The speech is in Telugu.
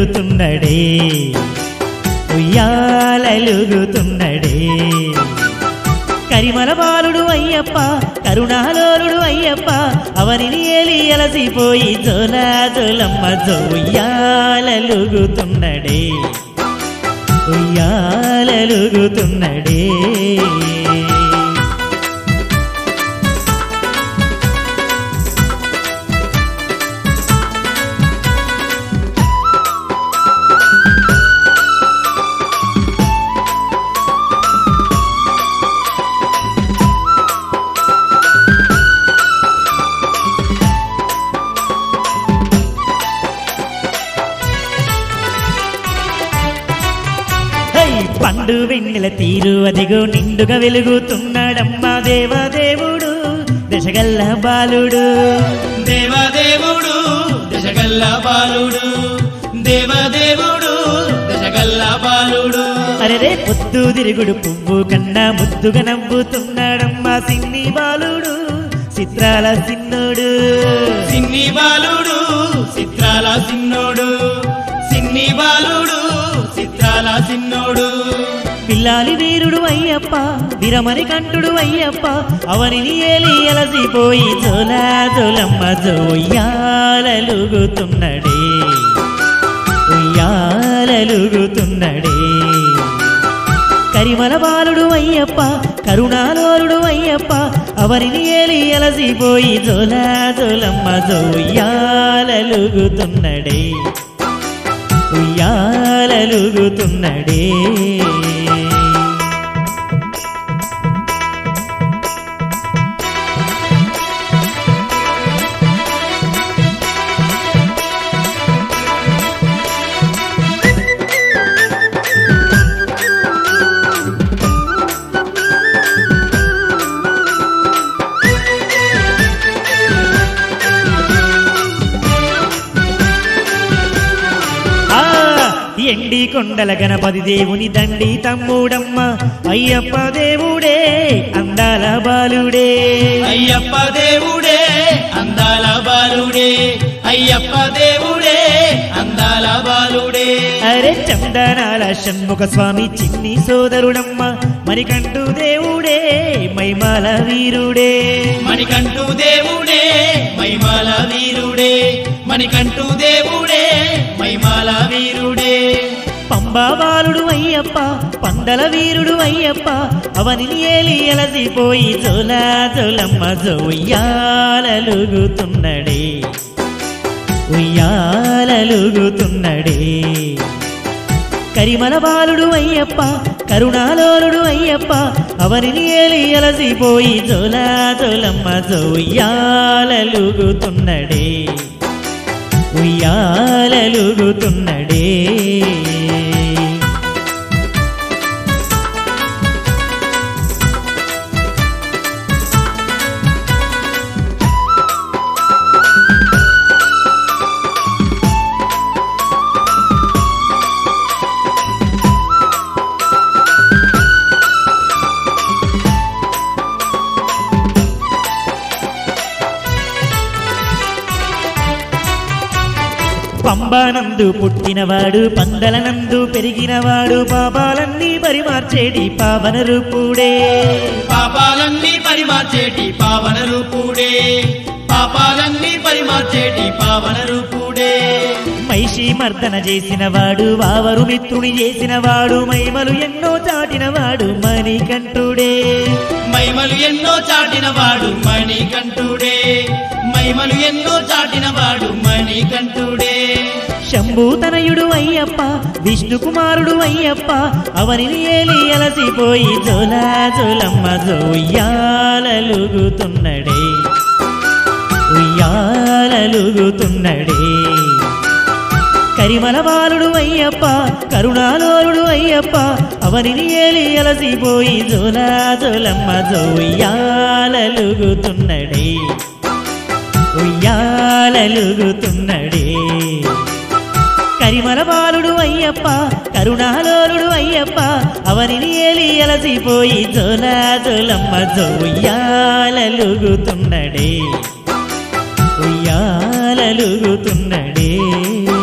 ఉయ్యాలలుగుతున్నడే ఉయ్యాలలుగుతున్నడే కరిమల బాలుడు అయ్యప్ప కరుణాలోలుడు అయ్యప్ప అవనిని ఏలి అలసిపోయి జోలా జోలమ్మ జో ఉయ్యాలలుగుతున్నడే ఉయ్యాలలుగుతున్నడే హై పండు వెన్నెల తీరు అదిగో నిండుగా వెలుగుతున్నాడమ్మా దేవదేవుడు దశగల్ల బాలుడు దేవదేవుడు దశగల్ల బాలుడు దేవదేవుడు దశగల్ల బాలుడు అరెరే పొద్దు తిరుగుడు పువ్వు కన్నా ముద్దుగా నవ్వుతున్నాడమ్మా సిన్ని బాలుడు చిత్రాల సిన్నోడు సిన్ని బాలుడు చిత్రాల సిన్నోడు సిన్ని బాలుడు చిత్రాల సిన్నోడు పిల్లాలి వీరుడు అయ్యప్ప విరమని కంఠుడు అయ్యప్ప అవనిని ఏలి అలసిపోయి జోలా జోలమ్మ జోయ్యాలలుగుతున్నడే ఉయ్యాలలుగుతున్నడే కరిమల బాలుడు అయ్యప్ప కరుణాలోలుడు అయ్యప్ప అవరిని ఏలి అలసిపోయి జోలా జోలమ్మ జోయ్యాలలుగుతున్నడే ఉయ్యాలలుగుతున్నడే ఆ ఎండి కొండల గణపతి దేవుని దండి తమ్ముడమ్మ అయ్యప్ప దేవుడే అందాల బాలుడే అయ్యప్ప దేవుడే అందాల బాలుడే అయ్యప్ప దేవుడే అందాల బాలుడే అరే చందనాల షణ్ముఖ స్వామి చిన్ని సోదరుడమ్మ మరికంటూ దేవుడే మైమాల వీరుడే మణికంఠు దేవుడే మైమాల వీరుడే మణికంఠు దేవుడే మైమాల వీరుడే పంబా బాలుడు అయ్యప్ప పందల వీరుడు అయ్యప్ప అవనిని ఏలి అలసిపోయి జోలా జోలమ్మ జోయ్యాలలుగుతున్నడే ఉయ్యాలలుగుతున్నడే కరిమల బాలుడు అయ్యప్ప కరుణాలోలుడు అయ్యప్ప అవనిని ఏలి అలసిపోయి జోలా జోలమ్మ జోయ్యాలలుగుతున్నడే ఉయ్యాలలుగుతున్నడే పంబానందు పుట్టినవాడు పందలనందు పెరిగినవాడు పాపాలన్నీ పరిమార్చేటి పావన రూపుడే పాపాలన్నీ పరిమార్చేటి పావన రూపుడే పాపాలన్నీ పరిమార్చేటి పావన రూపుడే మైషి మర్దన చేసినవాడు వావరు మిత్రుని చేసినవాడు మైమలు ఎన్నో చాటినవాడు మణికంఠుడే మైమలు ఎన్నో చాటినవాడు మణికంఠుడే మైమలు ఎన్నో చాటినవాడు మణికంఠుడే శంభూతనయుడు అయ్యప్ప విష్ణు కుమారుడు అయ్యప్ప అవనిని ఏలి అలసిపోయి జోలా జోలమ్మ జోయ్యాలలుగుతున్నడే ఉయ్యాలలుగుతున్నడే కరిమల బాలుడు అయ్యప్ప కరుణాలోలుడు అయ్యప్ప అవనిని ఏలి అలసిపోయి జోలా జోలమ్మ జోయ్యాలలుగుతున్నడే ఉయ్యాలలుగుతున్నడే కరిమల బాలుడు అయ్యప్ప కరుణాలోలుడు అయ్యప్ప అవనిని ఏలి అలసిపోయి జోలా జోలమ్మ జోయ్యాలలుగుతున్నడే ఉయ్యాలలుగుతున్నడే